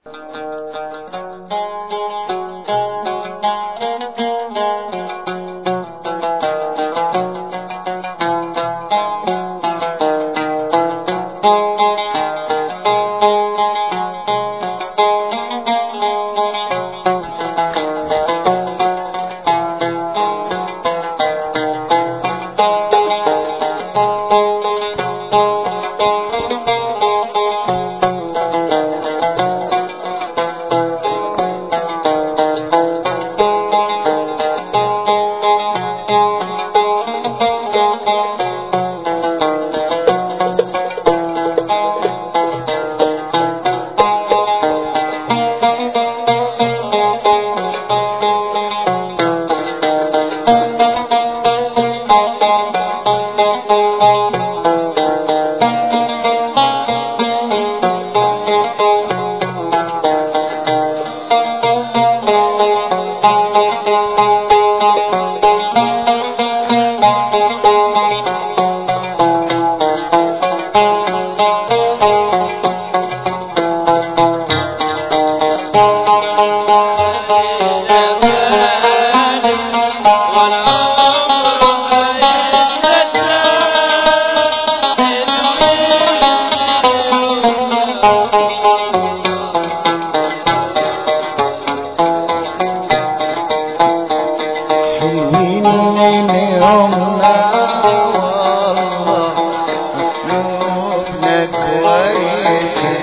حلوين من يومنا والله قلوبنا كويسة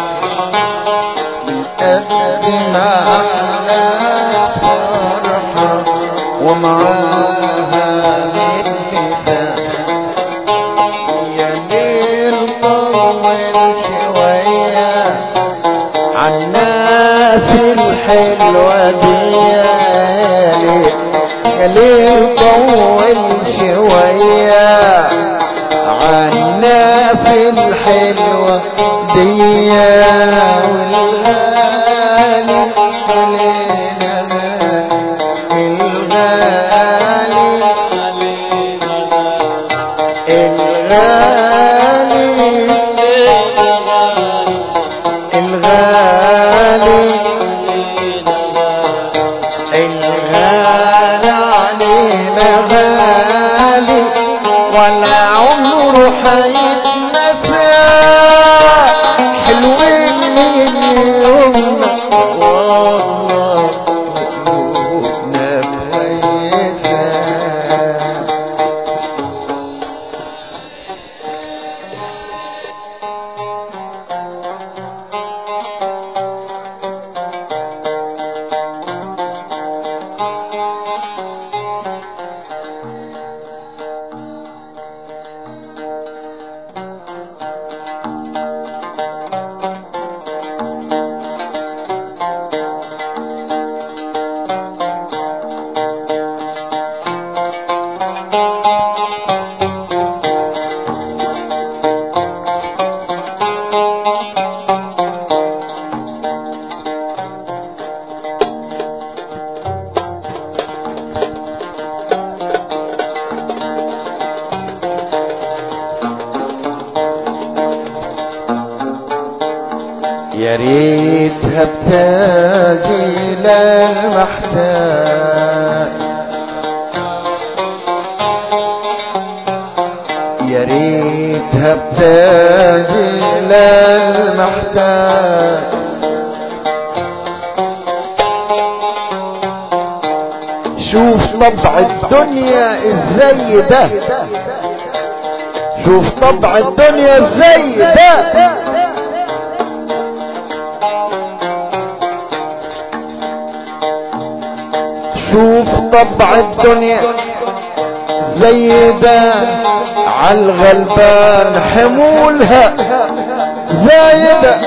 من قد ما احنا فرحة ومعاها نلبسها يا ليل طول شوية عالناس الحلوة دي يا ليل طول شوية عالناس الحلوة دي والغالي علينا الغالي الغالي الغالي الغالي علينا غالي ولا عمره حيتنسى حلوين من يومنا والله قلوبنا كويسة يا ريتها بتاجي للمحتاج يا ريتها بتاجي للمحتاج شوف طبع الدنيا ازاي ده شوف طبع الدنيا ازاي ده شوف طبع الدنيا زي ده عالغلبان حمولها زايدة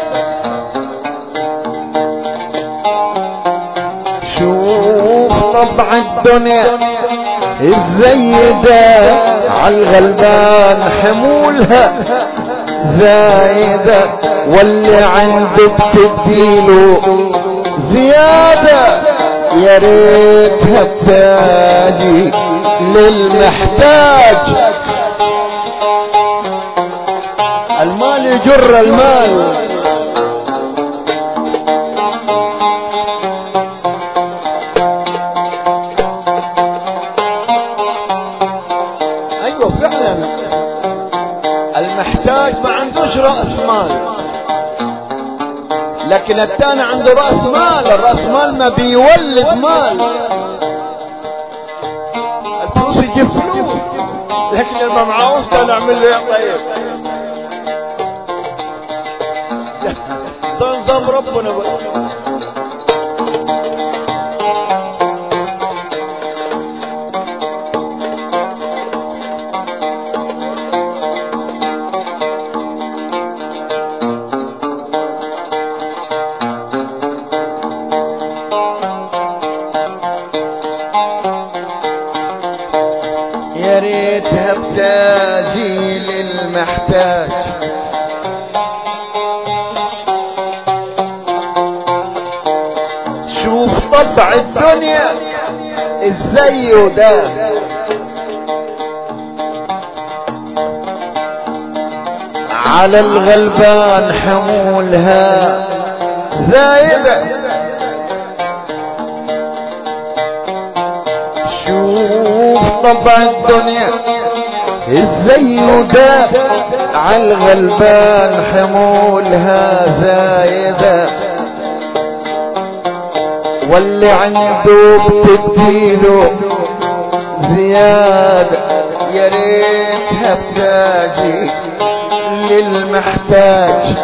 شوف طبع الدنيا ازاي ده عالغلبان حمولها زايدة واللي عندك تديله زيادة يا ريتها بتاجي للمحتاج المال يجر المال لكن الثاني عنده راس مال الراس مال ما بيولد مال الفلوس يجيب فلوس لكن اللي ما معهوش ده نعمل له يا طيب ده نظام ربنا بقى يا ريتها بتاجي للمحتاج شوف طبع الدنيا ازاي ده على الغلبان حمولها زايدة شوف طبع الدنيا ازاي ده على الغلبان حمولها زايده واللي عنده بتديله زيادة يا ريتها بتاجي للمحتاج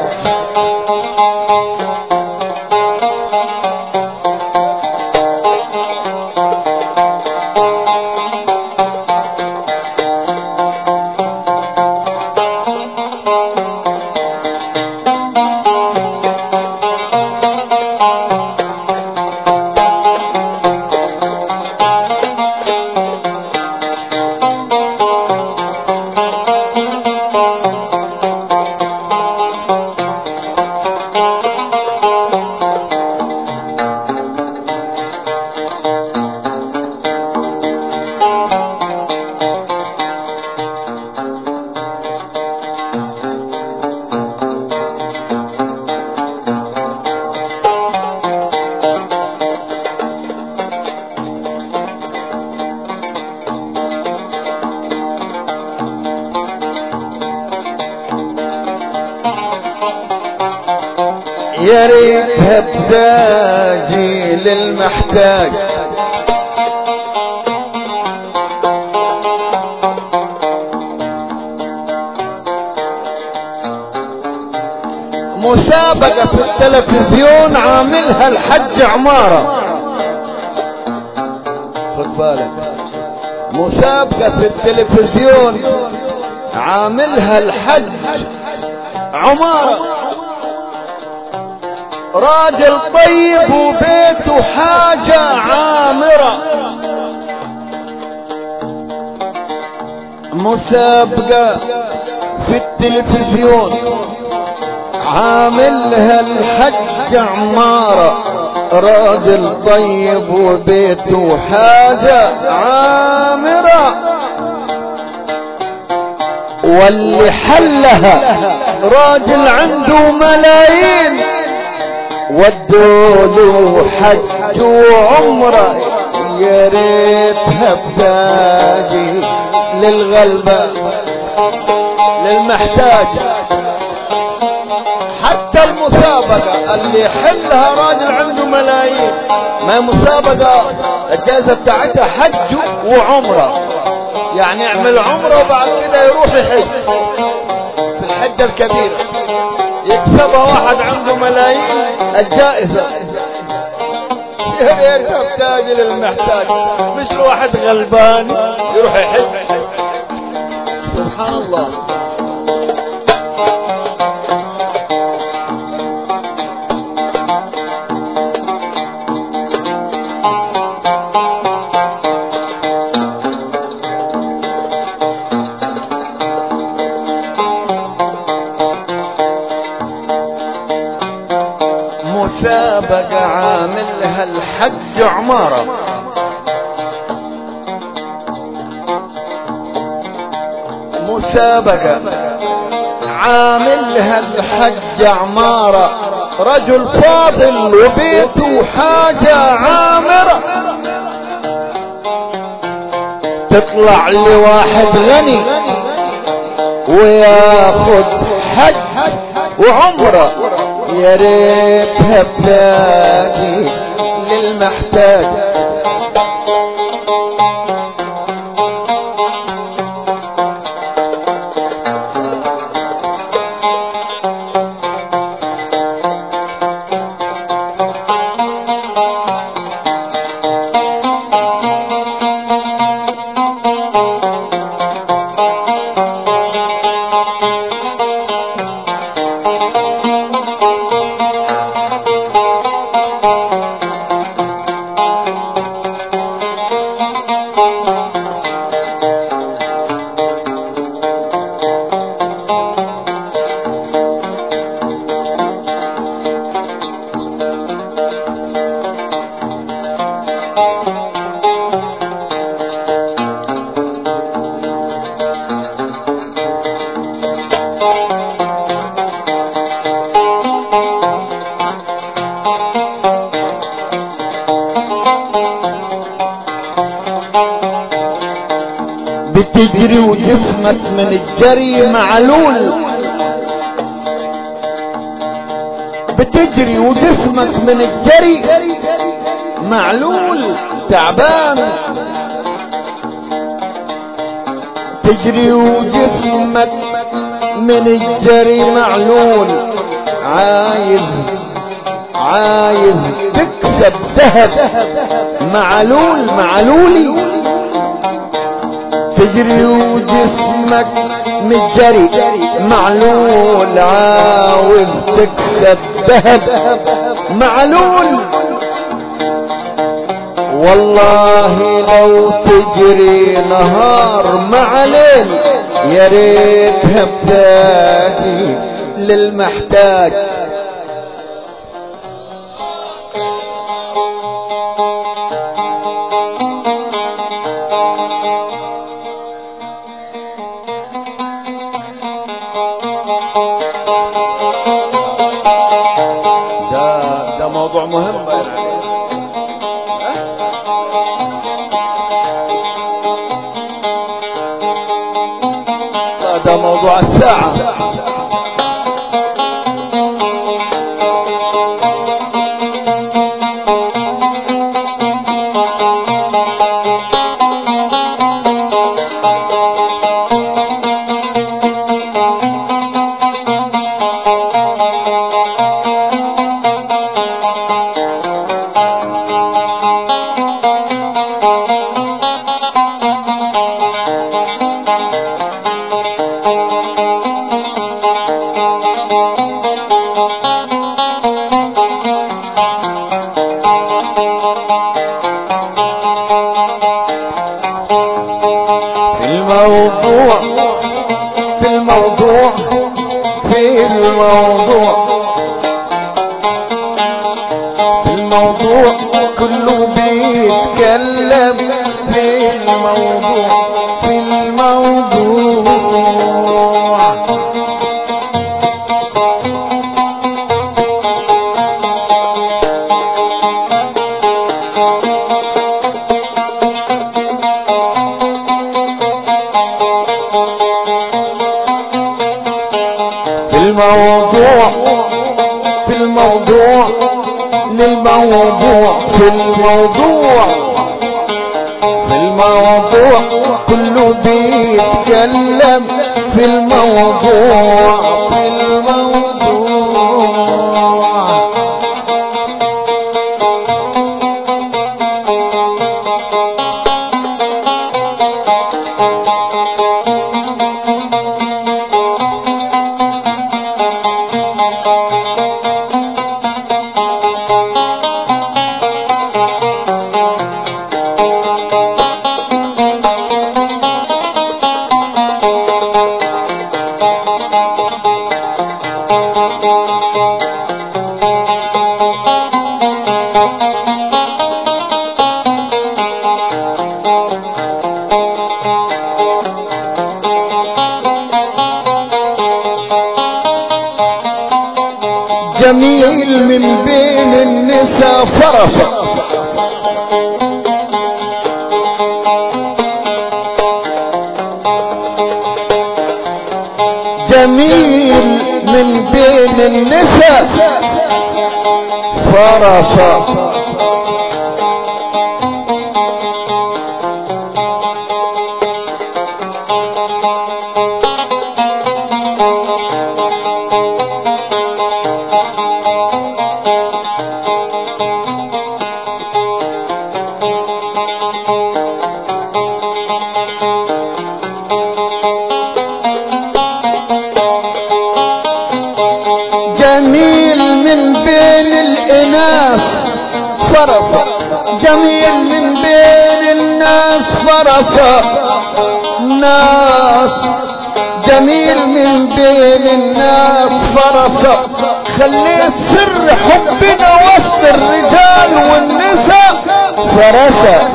يا ريتها بتاجي للمحتاج مسابقة في التلفزيون عاملها الحج عمارة خد بالك مسابقة في التلفزيون عاملها الحج عمارة راجل طيب وبيته حاجة عامرة مسابقة في التلفزيون عاملها الحج عمارة راجل طيب وبيته حاجة عامرة واللي حلها راجل عنده ملايين ودوا حج وعمره يا ريتها بتاجي للغلبة للمحتاج حتى المسابقة اللي يحلها راجل عنده ملايين ما مسابقة الجائزة بتاعتها حج وعمرة يعني يعمل عمرة وبعد كده يروح يحج في الحجة الكبيرة يكسبها واحد عنده ملايين الجائزة يا ريت محتاج للمحتاج مش الواحد غلبان يروح يحج سبحان الله مسابقة عاملها الحج عمارة مسابقة عاملها الحج عمارة رجل فاضل وبيته حاجة عامرة تطلع لواحد غني وياخد حج وعمره يا ريتها بتاجي للمحتاج بتجري وجسمك من الجري معلول بتجري وجسمك من الجري معلول تعبان تجري وجسمك من الجري معلول عايز عايز تكسب ذهب معلول معلولي تجري وجسمك متجري معلول عاوز تكسب ذهب معلول والله لو تجري نهار مع ليل يا ريتها بتاجي للمحتاج ده ده موضوع مهم باين عليه لا ده موضوع الساعة في الموضوع في الموضوع في الموضوع في الموضوع كله بيتكلم في الموضوع في الموضوع في الموضوع في الموضوع للموضوع في الموضوع في الموضوع كله بيتكلم في الموضوع في الموضوع جميل من بين النساء فرفة جميل من بين النساء فرصا جميل من بين الإناث فرصة جميل من بين الناس فرصة ناس جميل من بين الناس فرصة خليت سر حبنا وسط الرجال والنساء فرصة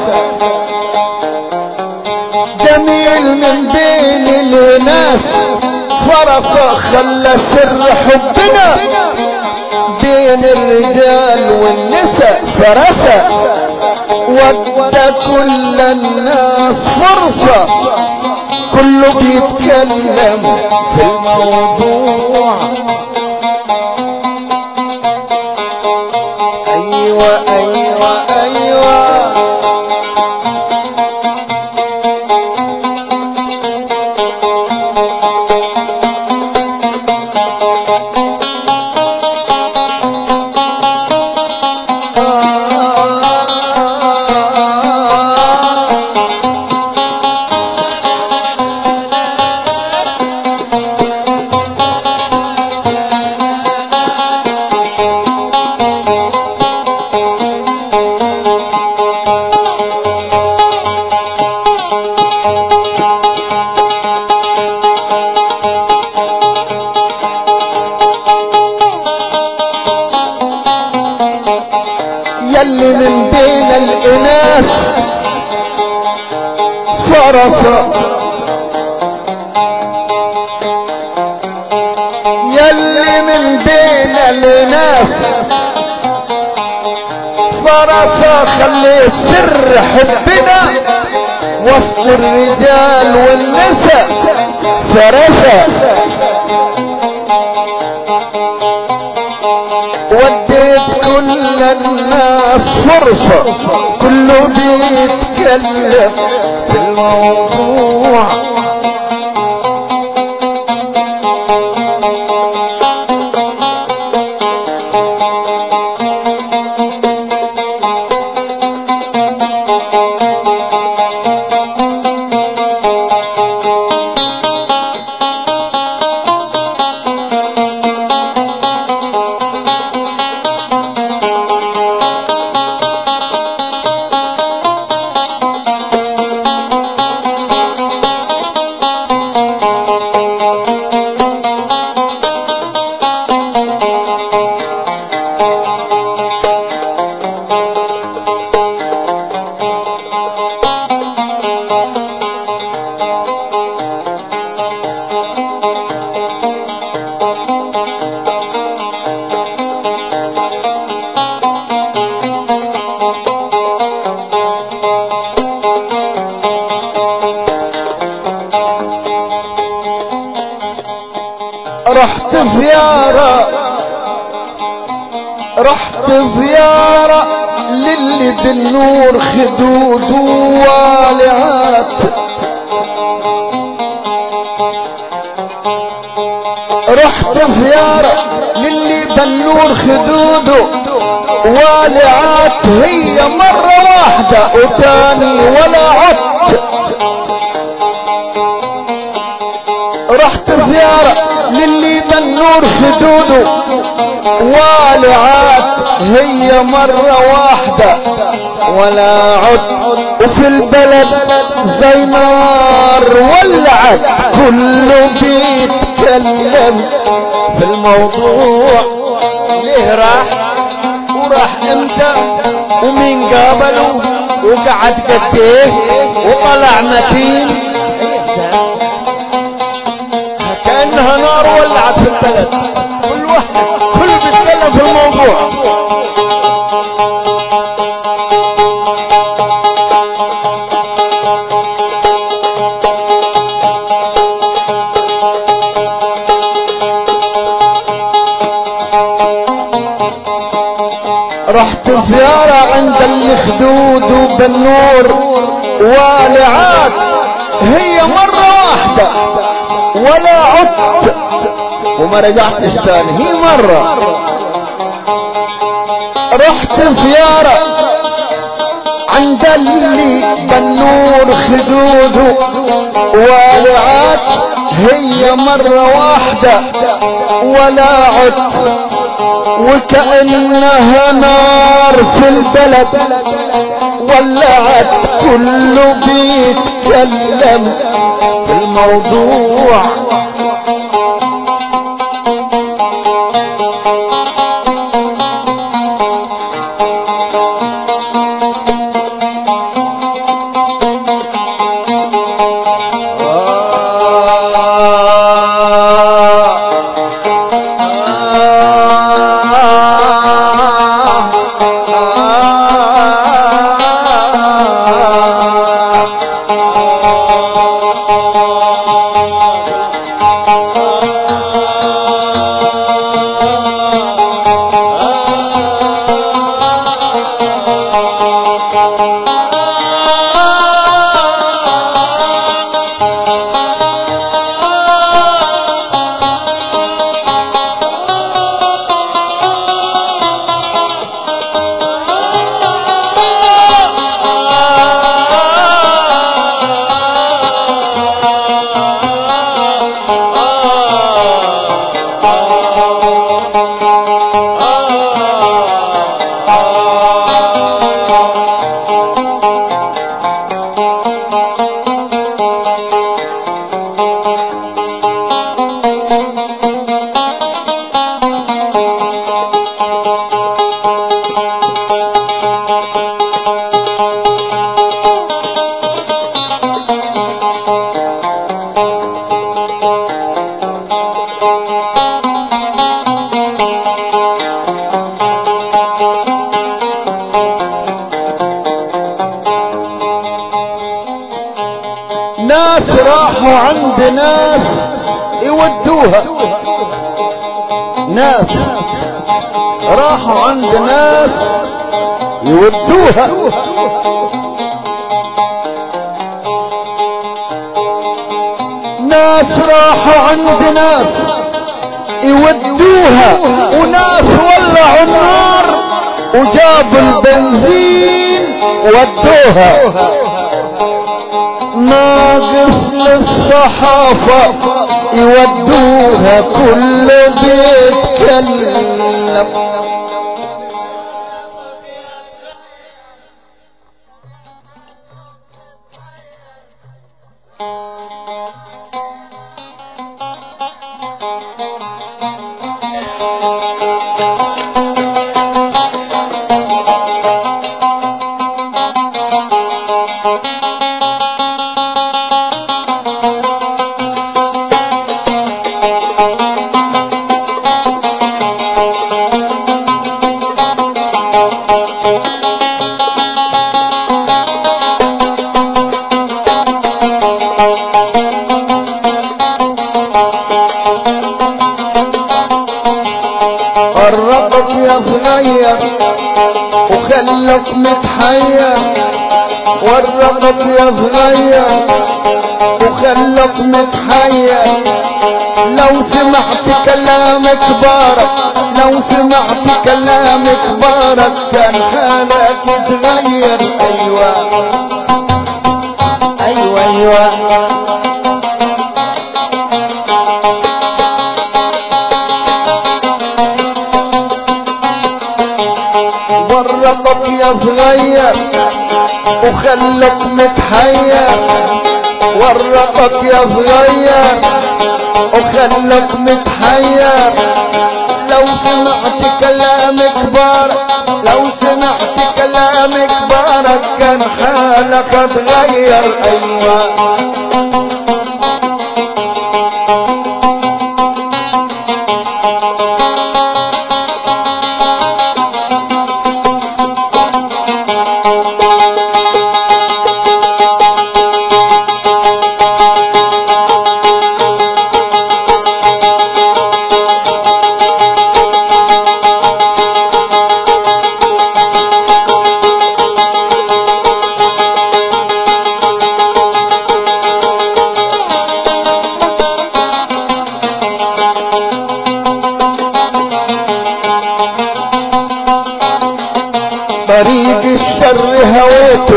جميل من بين الناس فرصة خلى سر حبنا بين الرجال والنساء فرصة ودى كل الناس فرصة كله بيتكلم في الموضوع ايوه ايوه ايوه يلي من بين الإناث فرصة يلي من بين الإناث فرصة خلي سر حبنا وسط الرجال والنساء فرصة وديت كل الناس فرصة كله بيتكلم في الموضوع رحت زيارة رحت زيارة للي بالنور خدود والعات رحت زيارة للي بالنور خدوده والعات هي مرة واحدة وتاني ولا عدت رحت زيارة للي بالنور خدوده والعات هي مرة واحدة ولا عد وفي البلد زي نار ولعت كله بيتكلم في الموضوع ليه راح وراح امتى ومين قابله وقعد قد ايه وطلع متين كأنها نار ولعت في البلد كل واحد كل بيتكلم في الموضوع رحت زيارة عند الخدود وبالنور والعاد هي مرة واحدة ولا عدت وما رجعتش تاني هي مرة رحت زيارة عند اللي بالنور خدود والعاد هي مرة واحدة ولا عدت وكأنها نار في البلد ولعت كله بيتكلم في الموضوع ناس راحوا عند ناس يودوها ناس راحوا عند ناس يودوها ناس راحوا عند ناس يودوها وناس ولعوا النار وجابوا البنزين ودوها ناقص للصحافة يودوها كل بيتكلم قربك يا صغير وخلك متحير ورقك يا صغير وخلك متحير لو سمعت كلام كبارك لو سمعت كلام كبارك كان حالك يتغير ايوه ايوه ايوه ورطك يا صغير وخلك متحير ورطك يا صغير وخلك متحير لو سمعت كلام كبار لو سمعت كلام كبارك كان حالك اتغير ايوه وطريق الشر هويته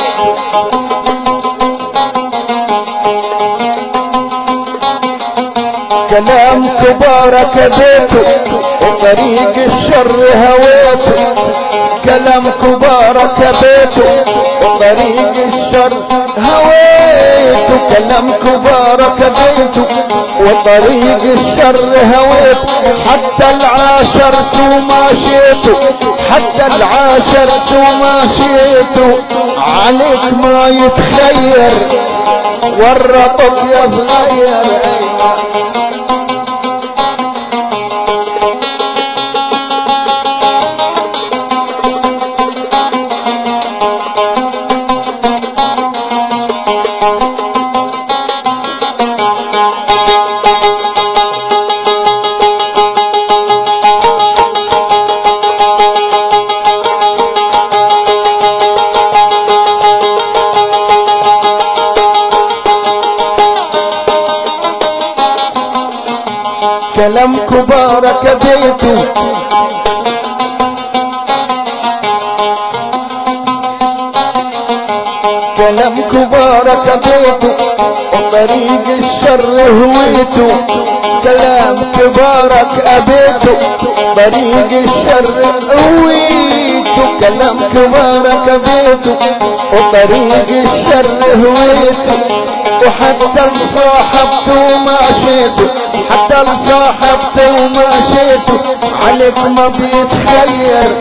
كلام كبار كبيته وطريق الشر هويته كلام كبار كبيته وطريق الشر هويته كلام كبار كبيته وطريق الشر هويته حتى العاشرت ماشيته حتى العاشرت ماشيته عليك ما يتخير ورطك يا صغير كلام كبار كبيته كلام كبار كبيته وطريق الشر هويته كلام كبارك أبيته طريق الشر هويته كلام كبارك أبيته وطريق الشر هويته وحتى صاحبته ومشيته حتى صاحبته ومشيته عليك ما بيتخير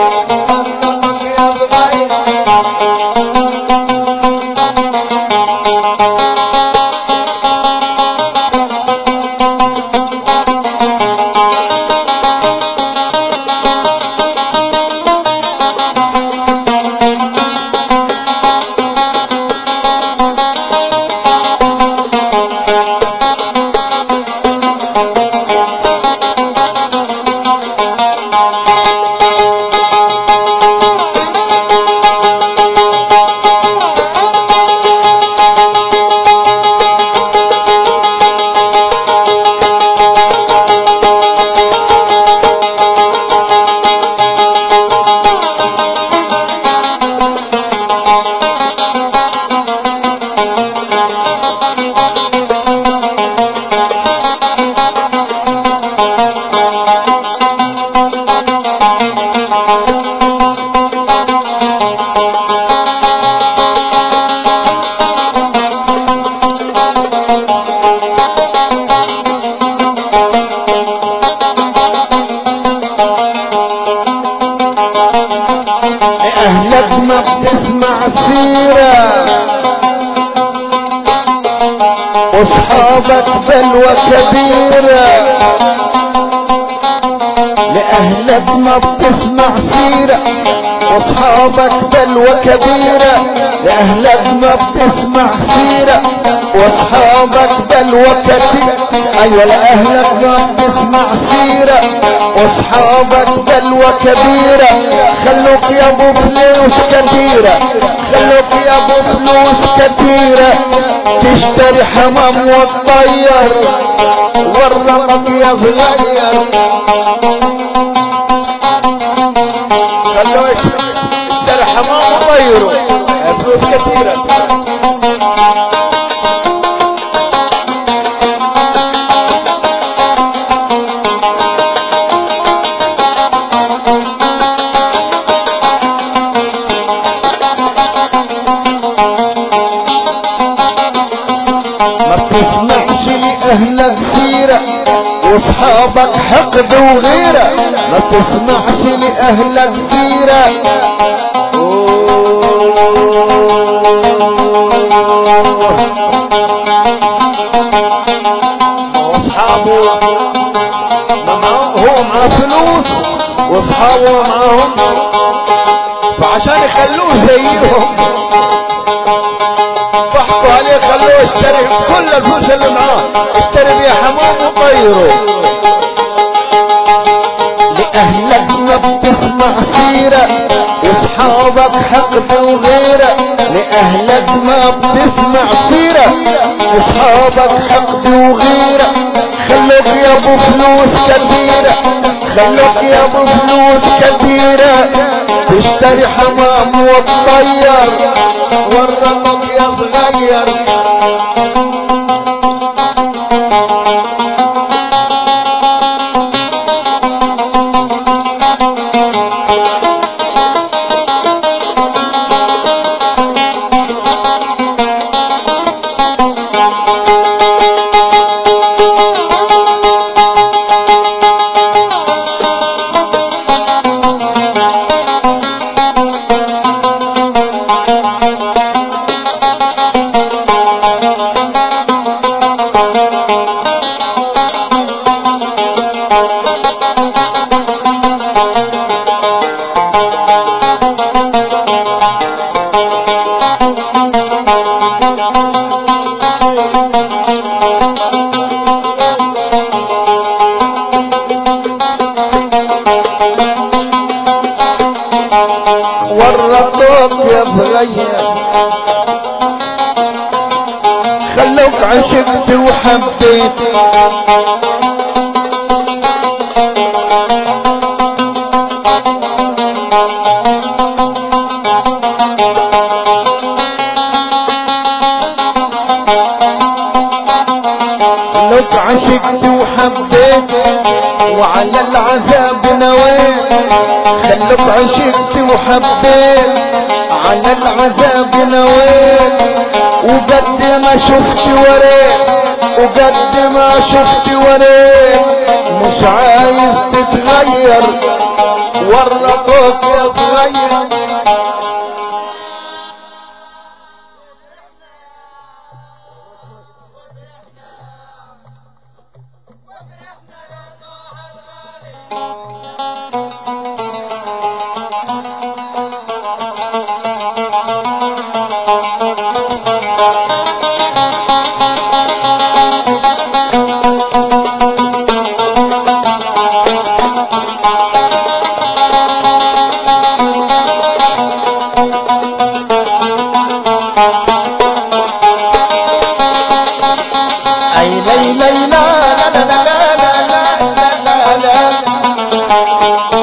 اهلك ما بتسمع سيرة واصحابك بلوى كبيرة لأهلك ما بتسمع سيرة واصحابك بلوى كبيرة لأهلك ما بتسمع سيرة واصحابك بلوى كبيرة ايوه لأهلك ما بتسمع سيرة واصحابك بلوى كبيرة خلوك يا ابو فلوس كثيرة خلوك يا ابو فلوس كثيرة تشتري حمام وتطير والرقم يا صغير خلوه اشتري حمام وطيره فلوس كثيرة ما بتسمعش لأهلك سيرة واصحابك حقد وغيرة ما تسمعش لأهلك سيرة واصحابه ما معه هو معاه فلوس واصحابه معاهم فعشان يخلوه زيهم ضحكوا عليه خلوه يشتري كل الفلوس اللي معاه يشتري بيها حمام وطيره لأهلك ما بتسمع سيرة واصحابك حقد وغيرة لأهلك ما بتسمع سيرة واصحابك حقد وغيرة خلوك يا ابو فلوس كثيرة خلوك يا ابو فلوس كثيرة تشتري حمام وتطير والرقم يتغير والرقم يتغير خلوك عشقت وحبيت خلوك عشقت وحبيت وعلى العذاب نويت خلوك عشقت وحبيت على العذاب نويت وقد ما شفت وريت وقد ما شفت وريت مش عايز تتغير ورطوك يتغير اي لي لي لا لا لا لا لا لا لا لا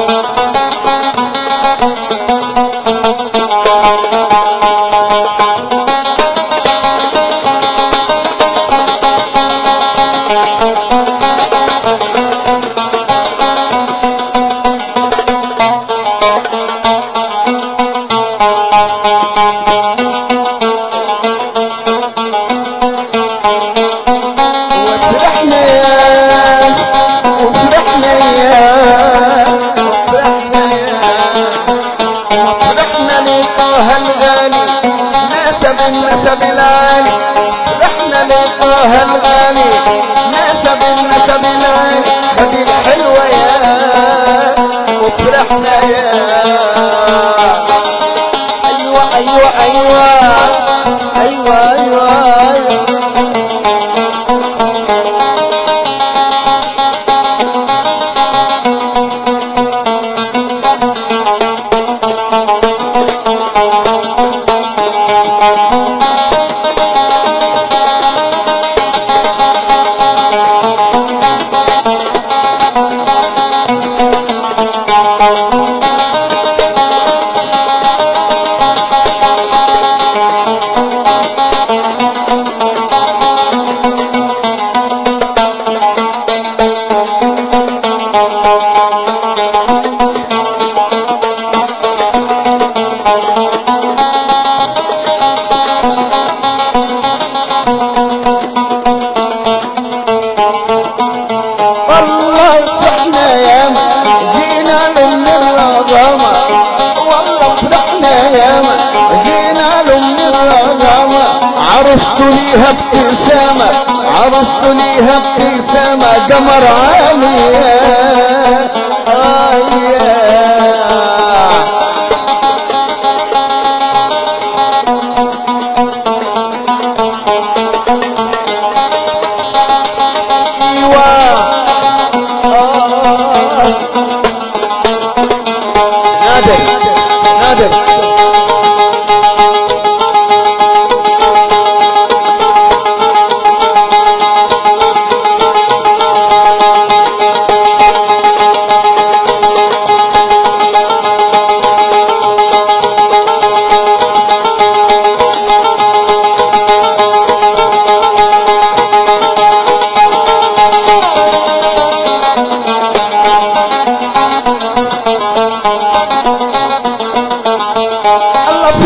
وفرحنا يا وفرحنا يا وفرحنا يا وفرحنا لقاها الغالي ناسب النسب العالي فرحنا لقاها الغالي ناسب النسب العالي خد الحلوة يا وفرحنا يا ايوه ايوه ايوه ايوه ايوه, أيوة. والله فرحنا يا ما جينا من الرضامة والله فرحنا يا ما جينا من الرضامة عرست ليها ابتسامة عرست ليها ابتسامة قمر عالي آه يا نادر نادر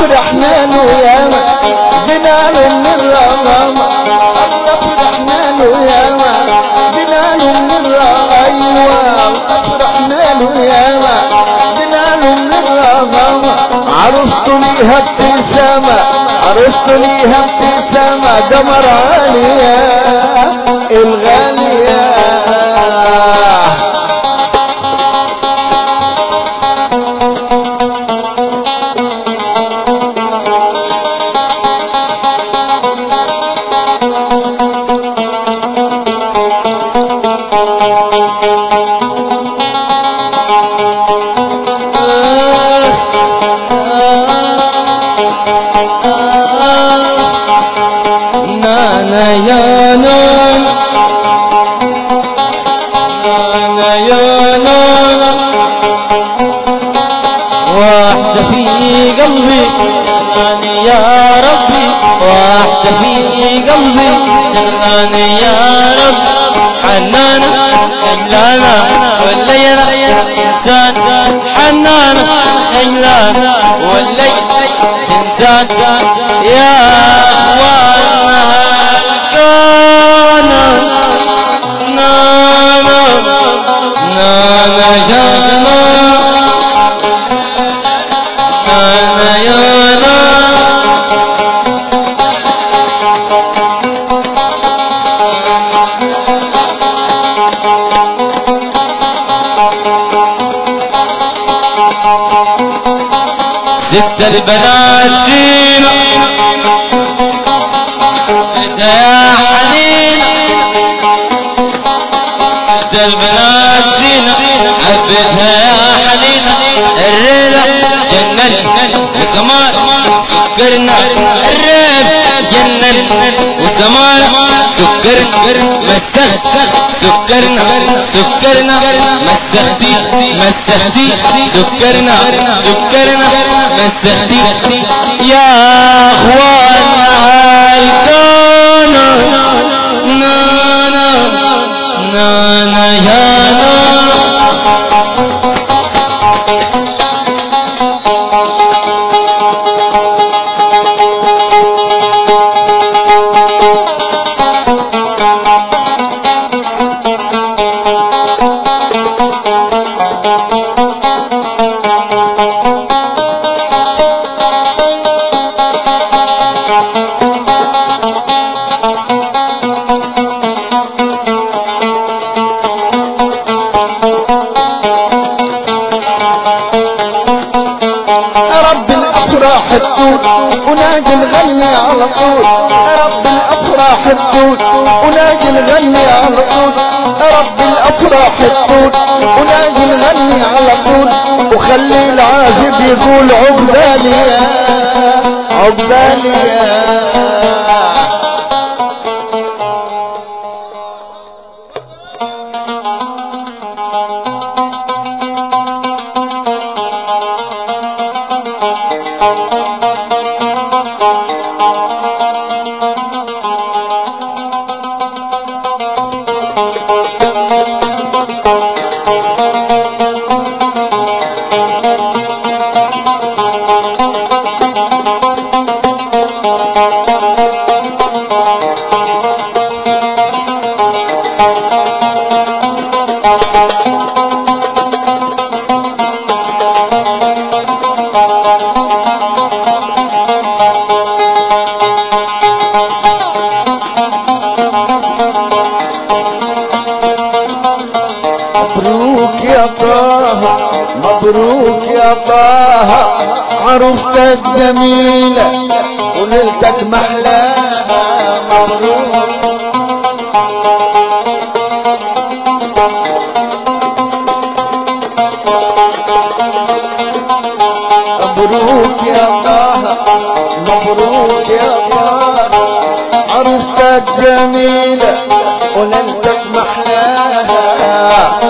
فرحنا له ياما جنا له من الرغم الله فرحنا له ياما جنا له من الرغم ايوه فرحنا له ياما جنا له من الرغم عروسته ليها ابتسامة عروسته ليها ابتسامة قمر عالية الغالية نانا يا نانا نانا يا نانا واحدة في قلبي سلاني يا ربي واحدة في قلبي سلاني يا رب حنانة حملانة والليلة إنسان حنانة حملانة والليلة إنسان يا أخوانا كان نانا نانا يا نانا نانا يا نانا ست البنات زينة يا حنين ست البنات زينة حبيتها يا حنين الريلة جنن وسمار سكرنا الريب جنن وسمار سكرنا مسخت سكرنا سكرنا مسختي مسختي سكرنا سكرنا مسختي يا اخوانا هالكون نانا نانا يا نانا رب الافراح الطول وناجي نغني على طول رب الافراح الطول وناجي نغني على طول رب الافراح الطول وناجي نغني على طول وخلي العازب يقول عقبالي يا عقبالي يا مبروك يا طه مبروك يا طه عروستك جميلة وليلتك محلاها مبروك مبروك يا طه مبروك يا طه عروستك جميلة وليلتك محلاها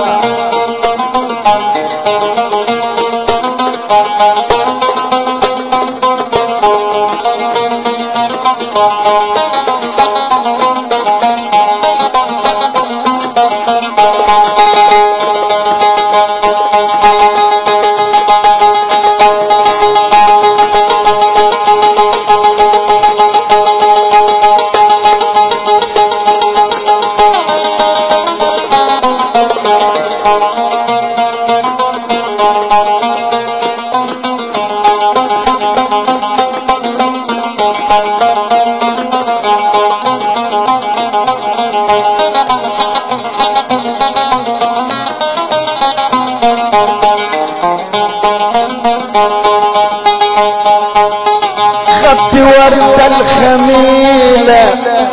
خدت وردة الخميلة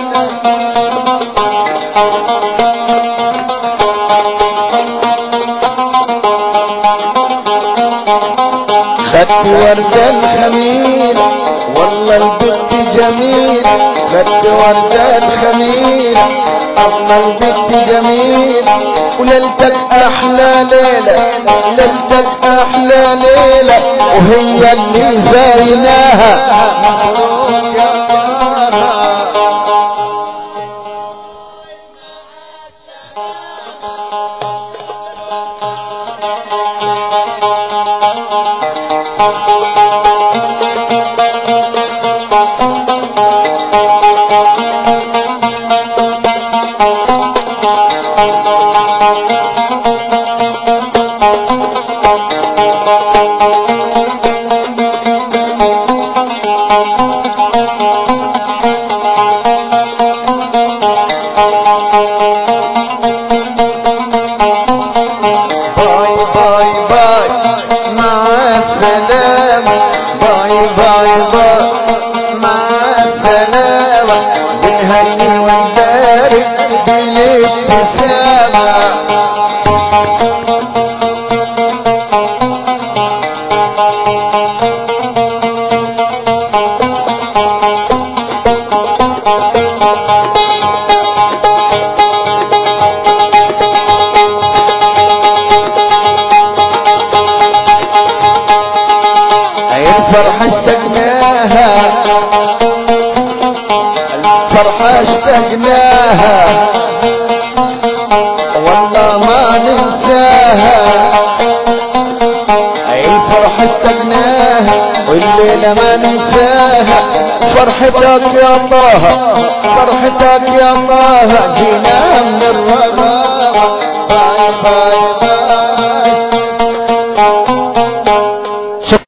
خدت وردة الخميل والله البنت جميل خدت وردة الخميل الله البنت جميل وليلتك احلى ليلة ليلتك احلى ليلة وهي اللي زيناها مبروك يا طارق باي باي باي مع السلامة باي باي باي مع السلامة بنهني ونبارك بالابتسامة هاي الفرحة اشتقناها الفرحة اشتقناها والله ما ننساها هاي الفرحة اشتقناها والليلة ما ننساها فرحتك يا الله فرحتك يا الله جينا